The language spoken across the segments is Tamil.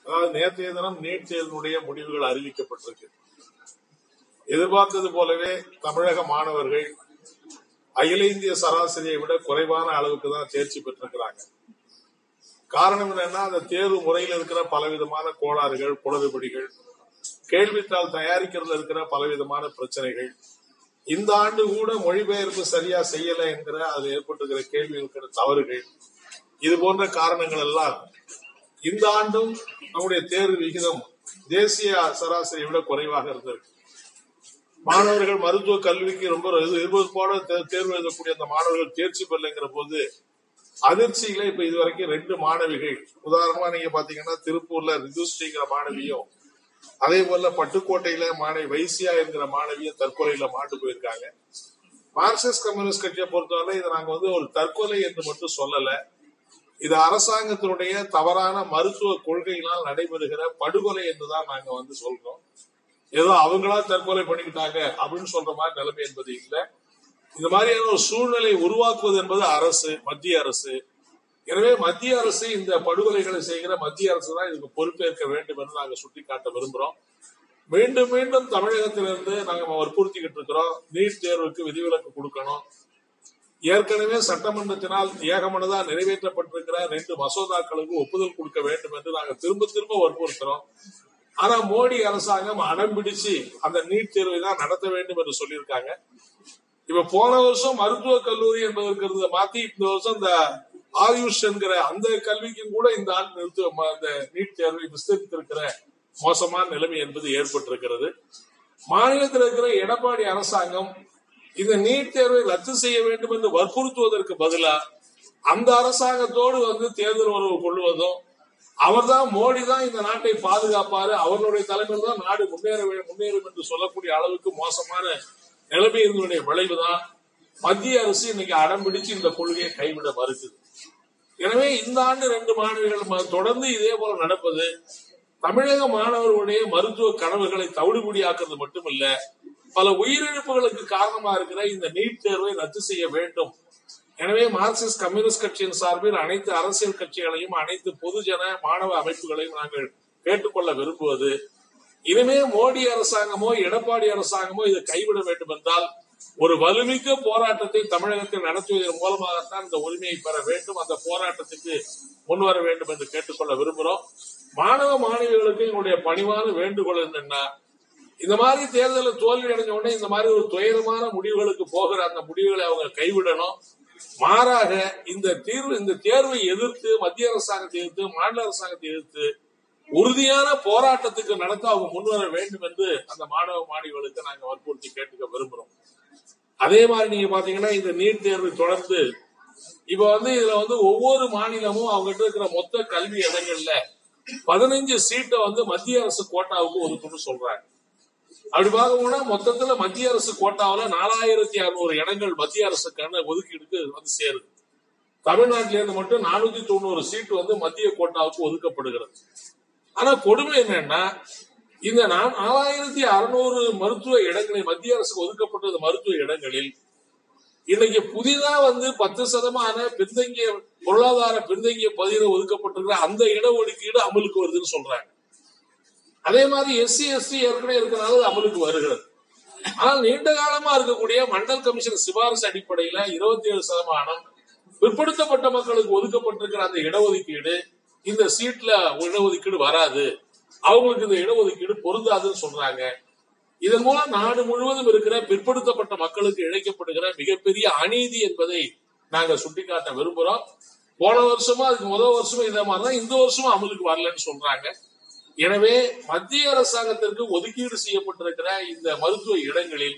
அதாவது நேற்றைய தினம் நீட் தேர்வினுடைய முடிவுகள் அறிவிக்கப்பட்டிருக்கு எதிர்பார்த்தது போலவே தமிழக மாணவர்கள் அகில இந்திய சராசரியை விட குறைவான அளவுக்கு தான் தேர்ச்சி பெற்றிருக்கிறாங்க காரணம் என்னன்னா அந்த தேர்வு முறையில் இருக்கிற பலவிதமான கோளாறுகள் குளறுபடிகள் கேள்வித்தாள் தயாரிக்கிறதுல இருக்கிற பலவிதமான பிரச்சனைகள் இந்த ஆண்டு கூட மொழிபெயர்ப்பு சரியா செய்யல என்கிற அதுல ஏற்பட்டிருக்கிற கேள்வி இருக்கிற தவறுகள் இது போன்ற காரணங்கள் எல்லாம் இந்த ஆண்டும் நம்முடைய தேர்வு விகிதம் தேசிய சராசரியை விட குறைவாக இருந்திருக்கு மாணவர்கள் மருத்துவ கல்விக்கு ரொம்ப எதிர்பார்ப்போட தே- தேர்வு எழுதக்கூடிய அந்த மாணவர்கள் தேர்ச்சி பெறலைங்கிற போது அதிர்ச்சியில இப்ப இதுவரைக்கும் ரெண்டு மாணவிகள் உதாரணமா நீங்க பாத்தீங்கன்னா திருப்பூர்ல ரிதுஸ்ரீங்கிற மாணவியும் அதே போல பட்டுக்கோட்டையில மாணவி வைசியா என்கிற மாணவியும் தற்கொலையில மாண்டு போயிருக்காங்க மார்க்சிஸ்ட் கம்யூனிஸ்ட் கட்சியை பொறுத்தவரை இதை நாங்க வந்து ஒரு தற்கொலை என்று மட்டும் சொல்லல இது அரசாங்கத்தினுடைய தவறான மருத்துவ கொள்கையினால் நடைபெறுகிற படுகொலை என்றுதான் நாங்க வந்து சொல்றோம் ஏதோ அவங்களா தற்கொலை பண்ணிக்கிட்டாங்க அப்படின்னு சொல்ற மாதிரி நிலைமை என்பது இல்லை இந்த மாதிரியான ஒரு சூழ்நிலை உருவாக்குவது என்பது அரசு மத்திய அரசு எனவே மத்திய அரசு இந்த படுகொலைகளை செய்கிற மத்திய அரசு தான் இதுக்கு பொறுப்பேற்க வேண்டும் என்று நாங்க சுட்டிக்காட்ட விரும்புறோம் மீண்டும் மீண்டும் தமிழகத்திலிருந்து நாங்க வற்புறுத்திக்கிட்டு இருக்கிறோம் நீட் தேர்வுக்கு விதிவிலக்கு கொடுக்கணும் ஏற்கனவே சட்டமன்றத்தினால் ஏகமனதா நிறைவேற்றப்பட்டிருக்கிற ரெண்டு மசோதாக்களுக்கு ஒப்புதல் கொடுக்க வேண்டும் என்று நாங்க திரும்ப திரும்ப வற்புறுத்துறோம் ஆனா மோடி அரசாங்கம் அடம் பிடிச்சு அந்த நீட் தேர்வை தான் நடத்த வேண்டும் என்று சொல்லியிருக்காங்க இப்ப போன வருஷம் மருத்துவ கல்லூரி என்பதற்கு இருந்ததை மாத்தி இந்த வருஷம் இந்த ஆயுஷ் என்கிற அந்த கல்விக்கும் கூட இந்த ஆண்டு நிறுத்த ம- அந்த நீட் தேர்வை விஸ்தரித்திருக்கிற மோசமான நிலைமை என்பது ஏற்பட்டிருக்கிறது மாநிலத்தில் இருக்கிற எடப்பாடி அரசாங்கம் இந்த நீட் தேர்வை ரத்து செய்ய வேண்டும் என்று வற்புறுத்துவதற்கு பதிலா அந்த அரசாங்கத்தோடு வந்து தேர்தல் உறவு கொள்வதும் அவர்தான் மோடி தான் இந்த நாட்டை பாதுகாப்பாரு அவர்களுடைய தலைமையில் தான் நாடு முன்னேற வே- முன்னேறும் என்று சொல்லக்கூடிய அளவுக்கு மோசமான நிலைமை இதனுடைய விளைவுதான் மத்திய அரசு இன்னைக்கு அடம் பிடிச்சு இந்த கொள்கையை கைவிட மறுக்குது எனவே இந்த ஆண்டு ரெண்டு மாணவிகள் ம- தொடர்ந்து இதே போல நடப்பது தமிழக மாணவர்களுடைய மருத்துவ கனவுகளை தவிடுபடியாக்குறது மட்டுமல்ல பல உயிரிழப்புகளுக்கு காரணமா இருக்கிற இந்த நீட் தேர்வை ரத்து செய்ய வேண்டும் எனவே மார்க்சிஸ்ட் கம்யூனிஸ்ட் கட்சியின் சார்பில் அனைத்து அரசியல் கட்சிகளையும் அனைத்து பொதுஜன மாணவ அமைப்புகளையும் நாங்கள் கேட்டுக்கொள்ள விரும்புவது இனிமே மோடி அரசாங்கமோ எடப்பாடி அரசாங்கமோ இதை கைவிட வேண்டும் என்றால் ஒரு வலுமிக்க போராட்டத்தை தமிழகத்தில் நடத்துவதன் மூலமாகத்தான் இந்த உரிமையை பெற வேண்டும் அந்த போராட்டத்துக்கு முன்வர வேண்டும் என்று கேட்டுக்கொள்ள விரும்புகிறோம் மாணவ மாணவிகளுக்கு எங்களுடைய பணிவான வேண்டுகோள் என்னன்னா இந்த மாதிரி தேர்தலில் தோல்வி அடைஞ்ச உடனே இந்த மாதிரி ஒரு துயரமான முடிவுகளுக்கு போகிற அந்த முடிவுகளை அவங்க கைவிடணும் மாறாக இந்த தீர்வு இந்த தேர்வை எதிர்த்து மத்திய அரசாங்கத்தை எதிர்த்து மாநில அரசாங்கத்தை எதிர்த்து உறுதியான போராட்டத்துக்கு நடத்த அவங்க முன்வர வேண்டும் என்று அந்த மாணவ மாணவிகளுக்கு நாங்க வற்புறுத்தி கேட்டுக்க விரும்புறோம் அதே மாதிரி நீங்க பாத்தீங்கன்னா இந்த நீட் தேர்வை தொடர்ந்து இப்ப வந்து இதுல வந்து ஒவ்வொரு மாநிலமும் அவங்ககிட்ட இருக்கிற மொத்த கல்வி இடங்கள்ல பதினஞ்சு சீட்டை வந்து மத்திய அரசு கோட்டாவுக்கு ஒதுக்கணும்னு சொல்றாங்க அப்படி பார்க்க போனா மொத்தத்துல மத்திய அரசு கோட்டாவுல நாலாயிரத்தி அறுநூறு இடங்கள் மத்திய அரசுக்கான ஒதுக்கீடுக்கு வந்து சேருது தமிழ்நாட்டில இருந்து மட்டும் நானூத்தி தொண்ணூறு சீட்டு வந்து மத்திய கோட்டாவுக்கு ஒதுக்கப்படுகிறது ஆனா கொடுமை என்னன்னா இந்த நா- நாலாயிரத்தி அறுநூறு மருத்துவ இடங்களை மத்திய அரசுக்கு ஒதுக்கப்பட்ட மருத்துவ இடங்களில் இன்னைக்கு புதிதா வந்து பத்து சதமான பின்தங்கிய பொருளாதார பின்தங்கிய பகுதியில் ஒதுக்கப்பட்டிருக்கிற அந்த இடஒதுக்கீடு அமலுக்கு வருதுன்னு சொல்றாங்க அதே மாதிரி எஸ்சி எஸ்டி ஏற்கனவே இருக்கிறனால அது அமலுக்கு வருகிறது ஆனால் நீண்ட காலமா இருக்கக்கூடிய மண்டல் கமிஷன் சிபாரிசு அடிப்படையில இருபத்தி ஏழு சதமானம் பிற்படுத்தப்பட்ட மக்களுக்கு ஒதுக்கப்பட்டிருக்கிற அந்த இடஒதுக்கீடு இந்த சீட்ல இடஒதுக்கீடு வராது அவங்களுக்கு இந்த இடஒதுக்கீடு பொருந்தாதுன்னு சொல்றாங்க இதன் மூலம் நாடு முழுவதும் இருக்கிற பிற்படுத்தப்பட்ட மக்களுக்கு இழைக்கப்படுகிற மிகப்பெரிய அநீதி என்பதை நாங்க சுட்டிக்காட்ட விரும்புறோம் போன வருஷமா அதுக்கு முதல் வருஷமும் இதே மாதிரிதான் இந்த வருஷமும் அமலுக்கு வரலன்னு சொல்றாங்க எனவே மத்திய அரசாங்கத்திற்கு ஒதுக்கீடு செய்யப்பட்டிருக்கிற இந்த மருத்துவ இடங்களில்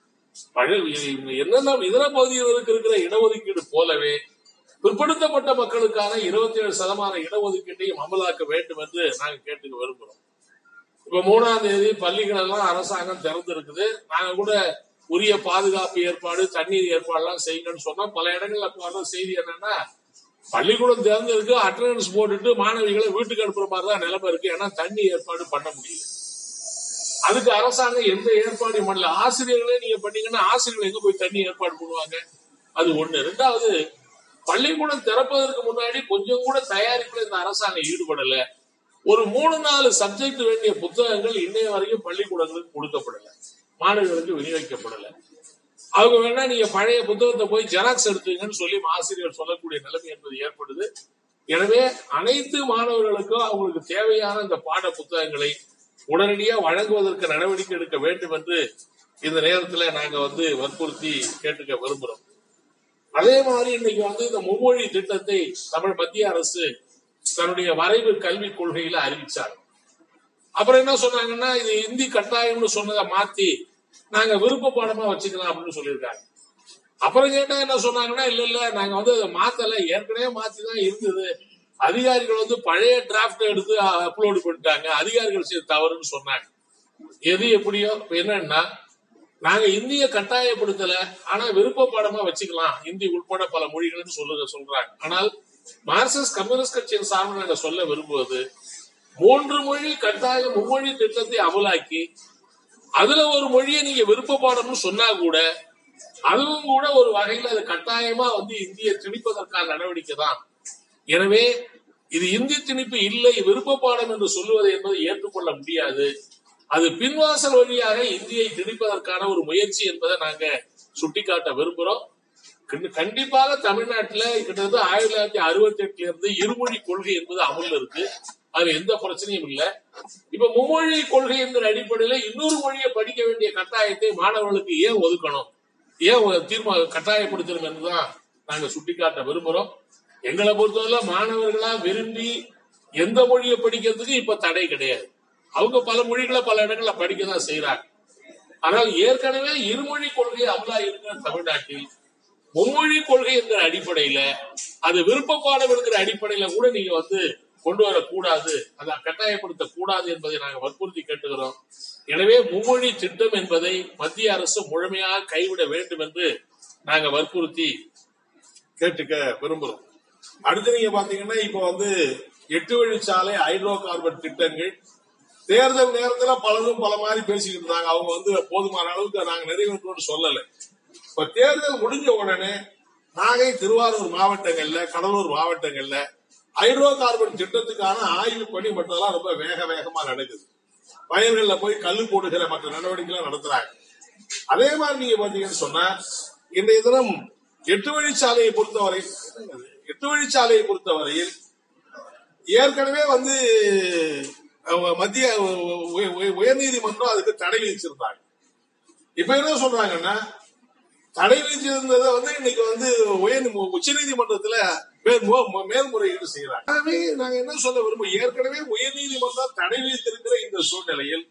பழ- என்னென்ன இதர பகுதிகளுக்கு இருக்கிற இடஒதுக்கீடு போலவே பிற்படுத்தப்பட்ட மக்களுக்கான இருபத்தி ஏழு சதமான இடஒதுக்கீட்டையும் அமலாக்க வேண்டும் என்று நாங்க கேட்டுக்க விரும்புறோம் இப்ப மூணாம் தேதி பள்ளிகள் எல்லாம் அரசாங்கம் திறந்து இருக்குது நாங்க கூட உரிய பாதுகாப்பு ஏற்பாடு தண்ணீர் ஏற்பாடு எல்லாம் செய்யுங்கன்னு சொன்னோம் பல இடங்கள்ல இப்ப வர்ற செய்தி என்னன்னா பள்ளிக்கூடம் திறந்து இருக்கு அட்டண்டன்ஸ் போட்டுட்டு மாணவிகளை வீட்டுக்கு அனுப்புற மாதிரி தான் நிலைமை இருக்கு ஏன்னா தண்ணி ஏற்பாடு பண்ண முடியல அதுக்கு அரசாங்கம் எந்த ஏற்பாடும் பண்ணல ஆசிரியர்களே நீங்க பண்ணீங்கன்னா ஆசிரியர்கள் எங்க போய் தண்ணி ஏற்பாடு பண்ணுவாங்க அது ஒண்ணு ரெண்டாவது பள்ளிக்கூடம் திறப்பதற்கு முன்னாடி கொஞ்சம் கூட தயாரிப்புல இந்த அரசாங்கம் ஈடுபடல ஒரு மூணு நாலு சப்ஜெக்ட் வேண்டிய புத்தகங்கள் இன்னைய வரைக்கும் பள்ளிக்கூடங்களுக்கு கொடுக்கப்படல மாணவர்களுக்கு விநியோகிக்கப்படல அவங்க வேணா நீங்க பழைய புத்தகத்தை போய் ஜெராக்ஸ் எடுத்துங்கன்னு சொல்லி ஆசிரியர் சொல்லக்கூடிய நிலைமை என்பது ஏற்படுது எனவே அனைத்து மாணவர்களுக்கும் அவங்களுக்கு தேவையான இந்த பாட புத்தகங்களை உடனடியா வழங்குவதற்கு நடவடிக்கை எடுக்க வேண்டும் என்று இந்த நேரத்துல நாங்க வந்து வற்புறுத்தி கேட்டுக்க விரும்புறோம் அதே மாதிரி இன்னைக்கு வந்து இந்த மும்மொழி திட்டத்தை தமிழ் மத்திய அரசு தன்னுடைய வரைவு கல்விக் கொள்கையில அறிவிச்சாங்க அப்புறம் என்ன சொன்னாங்கன்னா இது இந்தி கட்டாயம்னு சொன்னதை மாத்தி நாங்க விருப்ப பாடமா வச்சுக்கலாம் அப்படின்னு சொல்லியிருக்காங்க அப்புறம் கேட்டா என்ன சொன்னாங்கன்னா இல்ல இல்ல நாங்க வந்து அதை மாத்தல ஏற்கனவே மாத்தி தான் இருந்தது அதிகாரிகள் வந்து பழைய டிராப்ட் எடுத்து அப்லோடு பண்ணிட்டாங்க அதிகாரிகள் செய்த தவறுன்னு சொன்னாங்க எது எப்படியோ இப்ப என்னன்னா நாங்க இந்திய கட்டாயப்படுத்தல ஆனா விருப்ப பாடமா வச்சுக்கலாம் இந்தி உட்பட பல மொழிகள்னு சொல்லுங்க சொல்றாங்க ஆனால் மார்க்சிஸ்ட் கம்யூனிஸ்ட் கட்சியின் சார்பில் நாங்க சொல்ல விரும்புவது மூன்று மொழி கட்டாய மும்மொழி திட்டத்தை அமலாக்கி அதுல ஒரு மொழியை நீங்க விருப்ப பாடம்னு சொன்னா கூட அதுவும் கூட ஒரு வகையில் அது கட்டாயமா வந்து இந்திய திணிப்பதற்கான நடவடிக்கை தான் எனவே இது இந்தி திணிப்பு இல்லை விருப்ப பாடம் என்று சொல்லுவது என்பதை ஏற்றுக்கொள்ள முடியாது அது பின்வாசல் வழியாக இந்தியை திணிப்பதற்கான ஒரு முயற்சி என்பதை நாங்க சுட்டிக்காட்ட விரும்புறோம் கண்டி- கண்டிப்பாக தமிழ்நாட்டில் கிட்டத்தட்ட ஆயிரத்தி தொள்ளாயிரத்தி அறுபத்தி எட்டுல இருந்து இருமொழி கொள்கை என்பது அமல்ல இருக்கு அது எந்த பிரச்சனையும் இல்ல இப்ப மும்மொழி கொள்கை என்கிற அடிப்படையில இன்னொரு மொழியை படிக்க வேண்டிய கட்டாயத்தை மாணவர்களுக்கு ஏன் ஒதுக்கணும் ஏன் ஒரு தீர்மானம் கட்டாயப்படுத்தணும் என்றுதான் நாங்க சுட்டிக்காட்ட விரும்புறோம் எங்களை பொறுத்தவரை மாணவர்களா விரும்பி எந்த மொழியை படிக்கிறதுக்கு இப்ப தடை கிடையாது அவங்க பல மொழிகளை பல இடங்கள்ல படிக்க தான் செய்யறாங்க ஆனால் ஏற்கனவே இருமொழி கொள்கை அமலா இருக்கிற தமிழ்நாட்டில் மும்மொழி கொள்கை என்கிற அடிப்படையில அது விருப்ப பாடம் என்கிற அடிப்படையில கூட நீங்க வந்து கொண்டு வரக்கூடாது அதை கட்டாயப்படுத்த கூடாது என்பதை நாங்கள் வற்புறுத்தி கேட்டுக்கிறோம் எனவே மும்மொழி திட்டம் என்பதை மத்திய அரசு முழுமையாக கைவிட வேண்டும் என்று நாங்க வற்புறுத்தி கேட்டுக்க விரும்புறோம் அடுத்து நீங்க பாத்தீங்கன்னா இப்ப வந்து எட்டு வழிச்சாலை ஹைட்ரோ கார்பன் திட்டங்கள் தேர்தல் நேரத்துல பலரும் பல மாதிரி பேசிக்கிட்டு இருந்தாங்க அவங்க வந்து போதுமான அளவுக்கு நாங்க நிறைவேற்றோம்னு சொல்லல இப்ப தேர்தல் முடிஞ்ச உடனே நாகை திருவாரூர் மாவட்டங்கள்ல கடலூர் மாவட்டங்கள்ல ஹைட்ரோ கார்பன் திட்டத்துக்கான ஆய்வு பணி மட்டும்லாம் ரொம்ப வேக வேகமா நடக்குது வயல்கள்ல போய் கல்லு போடுகிற மற்ற நடவடிக்கைகளை நடத்துறாங்க அதே மாதிரி நீங்க பாத்தீங்கன்னு சொன்னா இன்றைய தினம் எட்டு வழிச்சாலையை பொறுத்தவரை எட்டு வழிச்சாலையை பொறுத்தவரையில் ஏற்கனவே வந்து அஹ், மத்திய உய- உய- உயர்நீதிமன்றம் அதுக்கு தடை விதிச்சிருந்தாங்க இப்ப என்ன சொல்றாங்கன்னா தடை விதிச்சிருந்ததை வந்து இன்னைக்கு வந்து உயர் உச்ச நீதிமன்றத்துல மேல்முறையீடு செய்யறாங்க ஆகவே நாங்க என்ன சொல்ல விரும்பும் ஏற்கனவே உயர்நீதிமன்றம் தடை விதித்திருக்கிற இந்த சூழ்நிலையில்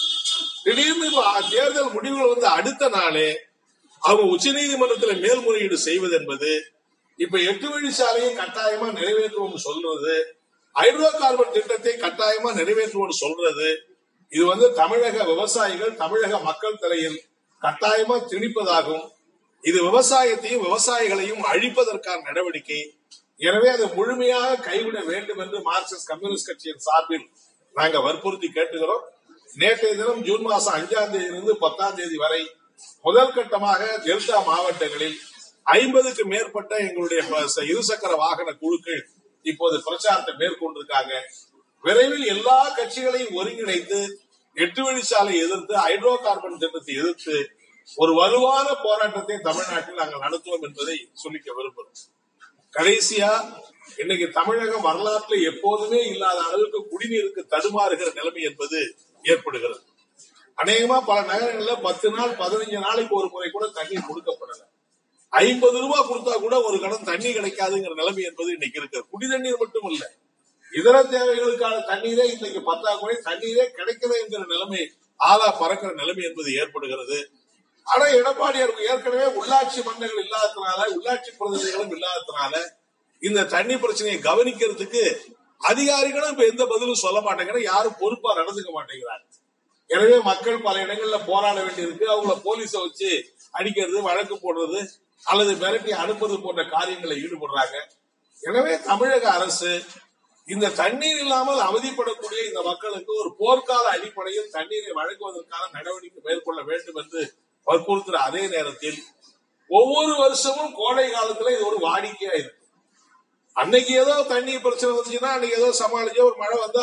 திடீர்னு இப்ப தேர்தல் முடிவுகள் வந்து அடுத்த நாளே அவங்க உச்ச நீதிமன்றத்துல மேல்முறையீடு செய்வது என்பது இப்ப எட்டு வழிச்சாலையை கட்டாயமா நிறைவேற்றுவோம் சொல்றது ஹைட்ரோ கார்பன் திட்டத்தை கட்டாயமா நிறைவேற்றுவோம் சொல்றது இது வந்து தமிழக விவசாயிகள் தமிழக மக்கள் தலையில் கட்டாயமா திணிப்பதாகும் இது விவசாயத்தையும் விவசாயிகளையும் அழிப்பதற்கான நடவடிக்கை எனவே அதை முழுமையாக கைவிட வேண்டும் என்று மார்க்சிஸ்ட் கம்யூனிஸ்ட் கட்சியின் சார்பில் நாங்க வற்புறுத்தி கேட்டுகிறோம் நேற்றைய தினம் ஜூன் மாசம் அஞ்சாம் தேதியிலிருந்து பத்தாம் தேதி வரை முதல் கட்டமாக டெல்டா மாவட்டங்களில் ஐம்பதுக்கு மேற்பட்ட எங்களுடைய ப- இருசக்கர வாகன குழுக்கள் இப்போது பிரச்சாரத்தை மேற்கொண்டிருக்காங்க விரைவில் எல்லா கட்சிகளையும் ஒருங்கிணைத்து எட்டு வழிச்சாலை எதிர்த்து ஹைட்ரோ கார்பன் திட்டத்தை எதிர்த்து ஒரு வலுவான போராட்டத்தை தமிழ்நாட்டில் நாங்கள் நடத்துவோம் என்பதை சொல்லிக்க விரும்புகிறோம் கடைசியா இன்னைக்கு தமிழகம் வரலாற்றில் எப்போதுமே இல்லாத அளவுக்கு குடிநீருக்கு தடுமாறுகிற நிலைமை என்பது ஏற்படுகிறது அநேகமா பல நகரங்கள்ல பத்து நாள் பதினஞ்சு நாளைக்கு ஒரு முறை கூட தண்ணீர் கொடுக்கப்படல ஐம்பது ரூபாய் கொடுத்தா கூட ஒரு கடன் தண்ணி கிடைக்காதுங்கிற நிலைமை என்பது இன்னைக்கு இருக்கு குடி தண்ணீர் மட்டும் இல்ல இதர தேவைகளுக்கான தண்ணீரே இன்னைக்கு பற்றாக்குறை தண்ணீரே கிடைக்கல என்கிற நிலைமை ஆளா பறக்கிற நிலைமை என்பது ஏற்படுகிறது ஆனா எடப்பாடியார் ஏற்கனவே உள்ளாட்சி மன்றங்கள் இல்லாததுனால உள்ளாட்சி பிரதிநிதிகளும் இல்லாததுனால இந்த தண்ணி பிரச்சனையை கவனிக்கிறதுக்கு அதிகாரிகளும் இப்ப எந்த பதிலும் சொல்ல மாட்டேங்கிறாங்க யாரும் பொறுப்பா நடந்துக்க மாட்டேங்கிறாங்க எனவே மக்கள் பல இடங்கள்ல போராட வேண்டியிருக்கு அவங்கள போலீஸ வச்சு அடிக்கிறது வழக்கு போடுறது அல்லது மிரட்டி அனுப்புறது போன்ற காரியங்களில் ஈடுபடுறாங்க எனவே தமிழக அரசு இந்த தண்ணீர் இல்லாமல் அவதிப்படக்கூடிய இந்த மக்களுக்கு ஒரு போர்க்கால அடிப்படையில் தண்ணீரை வழங்குவதற்கான நடவடிக்கை மேற்கொள்ள வேண்டும் என்று வற்புறுத்துற அதே நேரத்தில் ஒவ்வொரு வருஷமும் கோடை காலத்துல இது ஒரு வாடிக்கையா இருக்கு அன்னைக்கு ஏதோ தண்ணி பிரச்சனை வந்துச்சுன்னா அன்னைக்கு ஏதோ சமாளிச்சு ஒரு மழை வந்தா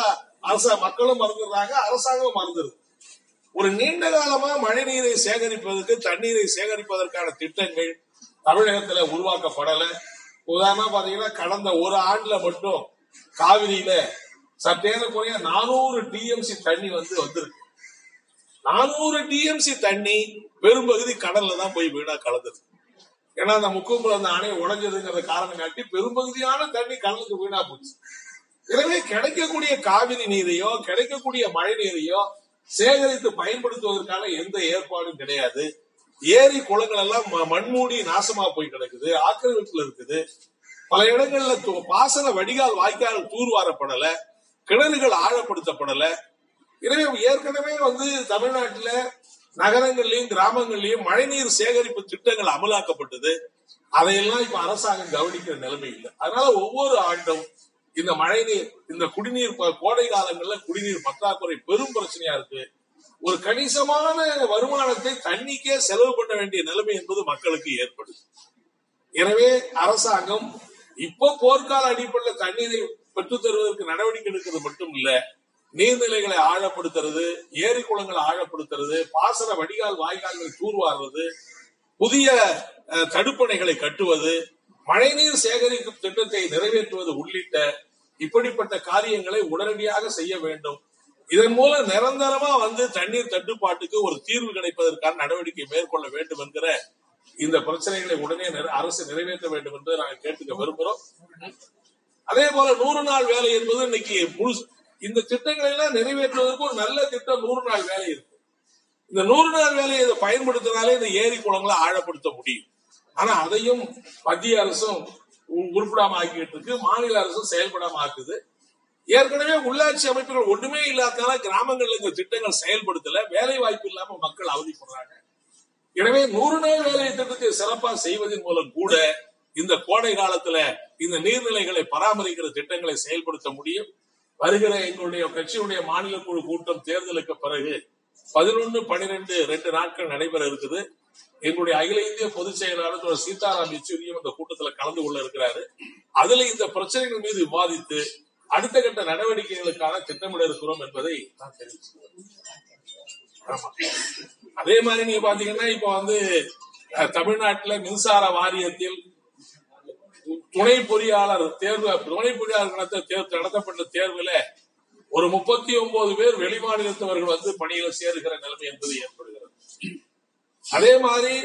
அரச மக்களும் மறந்துடுறாங்க அரசாங்கம் மறந்துடுது ஒரு நீண்ட காலமா மழை நீரை சேகரிப்பதற்கு தண்ணீரை சேகரிப்பதற்கான திட்டங்கள் தமிழகத்துல உருவாக்கப்படல உதாரணமா பாத்தீங்கன்னா கடந்த ஒரு ஆண்டுல மட்டும் காவிரியில சற்றேற குறைய நானூறு டிஎம்சி தண்ணி வந்து வந்திருக்கு நானூறு டிஎம்சி தண்ணி பெரும்பகுதி கடல்ல தான் போய் வீணா கலந்தது ஏன்னா அந்த முக்கம்புல அந்த அணை உடைஞ்சதுங்கிற காரணம் காட்டி பெரும்பகுதியான தண்ணி கடலுக்கு வீணா போச்சு எனவே கிடைக்கக்கூடிய காவிரி நீரையோ கிடைக்கக்கூடிய மழை நீரையோ சேகரித்து பயன்படுத்துவதற்கான எந்த ஏற்பாடும் கிடையாது ஏரி குளங்கள் எல்லாம் ம- மண்மூடி நாசமா போய் கிடக்குது ஆக்கிரமிப்புல இருக்குது பல இடங்கள்ல து- பாசன வடிகால் வாய்க்கால் தூர்வாரப்படல கிணறுகள் ஆழப்படுத்தப்படல எனவே ஏற்கனவே வந்து தமிழ்நாட்டுல நகரங்கள்லயும் கிராமங்கள்லயும் மழைநீர் சேகரிப்பு திட்டங்கள் அமலாக்கப்பட்டது அதையெல்லாம் இப்ப அரசாங்கம் கவனிக்கிற நிலைமை இல்லை அதனால ஒவ்வொரு ஆண்டும் இந்த மழைநீர் இந்த குடிநீர் ப- கோடை காலங்கள்ல குடிநீர் பற்றாக்குறை பெரும் பிரச்சனையா இருக்கு ஒரு கணிசமான வருமானத்தை தண்ணிக்கே செலவு பண்ண வேண்டிய நிலைமை என்பது மக்களுக்கு ஏற்படுது எனவே அரசாங்கம் இப்போ போர்க்கால அடிப்படையில் தண்ணீரை பெற்றுத் தருவதற்கு நடவடிக்கை எடுக்கிறது மட்டும் இல்ல நீர்நிலைகளை ஆழப்படுத்துறது ஏரி குளங்களை ஆழப்படுத்துறது பாசன வடிகால் வாய்க்கால்களை தூர்வாருவது புதிய அஹ், தடுப்பணைகளை கட்டுவது மழைநீர் சேகரிக்கும் திட்டத்தை நிறைவேற்றுவது உள்ளிட்ட இப்படிப்பட்ட காரியங்களை உடனடியாக செய்ய வேண்டும் இதன் மூலம் நிரந்தரமா வந்து தண்ணீர் தட்டுப்பாட்டுக்கு ஒரு தீர்வு கிடைப்பதற்கான நடவடிக்கை மேற்கொள்ள வேண்டும் என்கிற இந்த பிரச்சனைகளை உடனே நிறை- அரசு நிறைவேற்ற வேண்டும் என்று நாங்கள் கேட்டுக்க விரும்புகிறோம் அதே போல நூறு நாள் வேலை என்பது இன்னைக்கு முழு இந்த திட்டங்களை எல்லாம் நிறைவேற்றுவதற்கு ஒரு நல்ல திட்டம் நூறு நாள் வேலை இருக்கு இந்த நூறு நாள் வேலையை இதை பயன்படுத்தினாலே இந்த ஏரி குளங்களை ஆழப்படுத்த முடியும் ஆனா அதையும் மத்திய அரசும் உ- உருப்படாம ஆக்கிட்டு இருக்கு மாநில அரசும் செயல்படாம ஆக்குது ஏற்கனவே உள்ளாட்சி அமைப்புகள் ஒண்ணுமே இல்லாதனால கிராமங்கள்ல இந்த திட்டங்கள் செயல்படுத்தல வேலை வாய்ப்பு இல்லாம மக்கள் அவதிப்படுறாங்க எனவே நூறு நாள் வேலை திட்டத்தை சிறப்பா செய்வதன் மூலம் கூட இந்த கோடை காலத்துல இந்த நீர்நிலைகளை பராமரிக்கிற திட்டங்களை செயல்படுத்த முடியும் வருகிற எங்களுடைய கட்சியுடைய மாநில குழு கூட்டம் தேர்தலுக்கு பிறகு பதினொன்னு பனிரெண்டு ரெண்டு நாட்கள் நடைபெற இருக்குது எங்களுடைய அகில இந்திய பொதுச் செயலாளர் திரு சீதாராம் யெச்சூரியும் இந்த கூட்டத்துல கலந்து கொள்ள இருக்கிறாரு அதுல இந்த பிரச்சனைகள் மீது விவாதித்து அடுத்த கட்ட நடவடிக்கைகளுக்கான திட்டமிட இருக்கிறோம் என்பதை நான் தெரிவிச்சுக்கிறேன் ஆமா. அதே மாதிரி நீங்க பாத்தீங்கன்னா இப்ப வந்து அஹ், தமிழ்நாட்டுல மின்சார வாரியத்தில் துணை பொறியாளர் தேர்வு துணை பொறியாளர் நடத்த தேர்வு நடத்தப்பட்ட தேர்வுல ஒரு முப்பத்தி ஒன்பது பேர் வெளிமாநிலத்தவர்கள் வந்து பணியில சேருகிற நிலைமை என்பது ஏற்படுகிறது அதே மாதிரி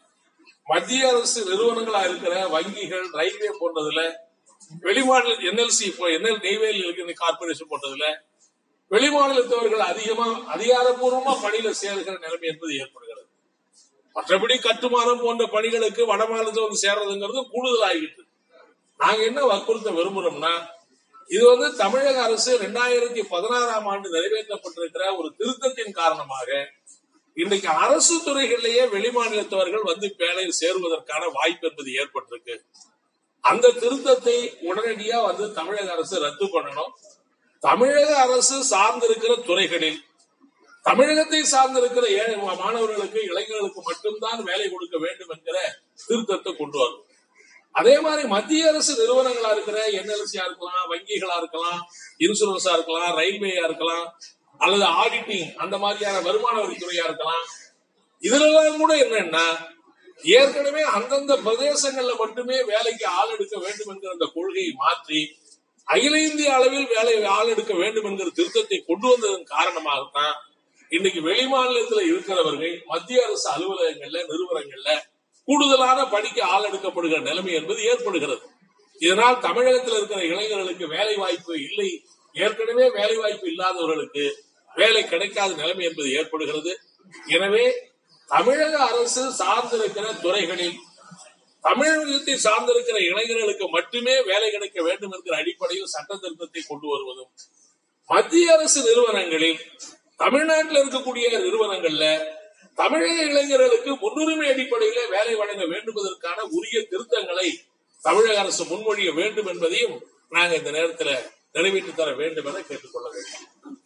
மத்திய அரசு நிறுவனங்களா இருக்கிற வங்கிகள் ரயில்வே போன்றதுல வெளிமாநில என்எல்சி என்எல் நெய்வேலி இருக்கிற கார்பரேஷன் போன்றதுல வெளிமாநிலத்தவர்கள் அதிகமா அதிகாரப்பூர்வமா பணியில சேருகிற நிலைமை என்பது ஏற்படுகிறது மற்றபடி கட்டுமானம் போன்ற பணிகளுக்கு வட மாநிலத்தில் வந்து சேர்றதுங்கிறது கூடுதல் ஆகிட்டு நாங்க என்ன வற்புறுத்த விரும்புறோம்னா இது வந்து தமிழக அரசு இரண்டாயிரத்தி பதினாறாம் ஆண்டு நிறைவேற்றப்பட்டிருக்கிற ஒரு திருத்தத்தின் காரணமாக இன்றைக்கு அரசு துறைகளிலேயே வெளிமாநிலத்தவர்கள் வந்து வேலையில் சேருவதற்கான வாய்ப்பு என்பது ஏற்பட்டிருக்கு அந்த திருத்தத்தை உடனடியா வந்து தமிழக அரசு ரத்து பண்ணணும் தமிழக அரசு சார்ந்திருக்கிற துறைகளில் தமிழகத்தை சார்ந்திருக்கிற ஏழை மாணவர்களுக்கு இளைஞர்களுக்கு மட்டும்தான் வேலை கொடுக்க வேண்டும் என்கிற திருத்தத்தை கொண்டு வரும் அதே மாதிரி மத்திய அரசு நிறுவனங்களா இருக்கிற என்எல்சியா இருக்கலாம் வங்கிகளா இருக்கலாம் இன்சூரன்ஸா இருக்கலாம் ரயில்வேயா இருக்கலாம் அல்லது ஆடிட்டிங் அந்த மாதிரியான வருமான வரித்துறையா இருக்கலாம் இதுலெல்லாம் கூட என்னன்னா ஏற்கனவே அந்தந்த பிரதேசங்கள்ல மட்டுமே வேலைக்கு ஆள் எடுக்க வேண்டும் என்கிற அந்த கொள்கையை மாற்றி அகில இந்திய அளவில் வேலை ஆள் எடுக்க வேண்டும் என்கிற திருத்தத்தை கொண்டு வந்ததன் காரணமாகத்தான் இன்னைக்கு வெளிமாநிலத்தில் இருக்கிறவர்கள் மத்திய அரசு அலுவலகங்கள்ல நிறுவனங்கள்ல கூடுதலான பணிக்கு ஆள் எடுக்கப்படுகிற நிலைமை என்பது ஏற்படுகிறது இதனால் தமிழகத்தில் இருக்கிற இளைஞர்களுக்கு வேலை வாய்ப்பு இல்லை ஏற்கனவே வேலை வாய்ப்பு இல்லாதவர்களுக்கு வேலை கிடைக்காத நிலைமை என்பது ஏற்படுகிறது எனவே தமிழக அரசு சார்ந்திருக்கிற துறைகளில் தமிழகத்தை சார்ந்திருக்கிற இளைஞர்களுக்கு மட்டுமே வேலை கிடைக்க வேண்டும் என்கிற அடிப்படையில் சட்ட திருத்தத்தை கொண்டு வருவதும் மத்திய அரசு நிறுவனங்களில் தமிழ்நாட்டில் இருக்கக்கூடிய நிறுவனங்கள்ல தமிழக இளைஞர்களுக்கு முன்னுரிமை அடிப்படையில வேலை வழங்க வேண்டுவதற்கான உரிய திருத்தங்களை தமிழக அரசு முன்மொழிய வேண்டும் என்பதையும் நாங்கள் இந்த நேரத்தில் நிறைவேற்றி தர வேண்டும் என கேட்டுக்கொள்ள வேண்டும்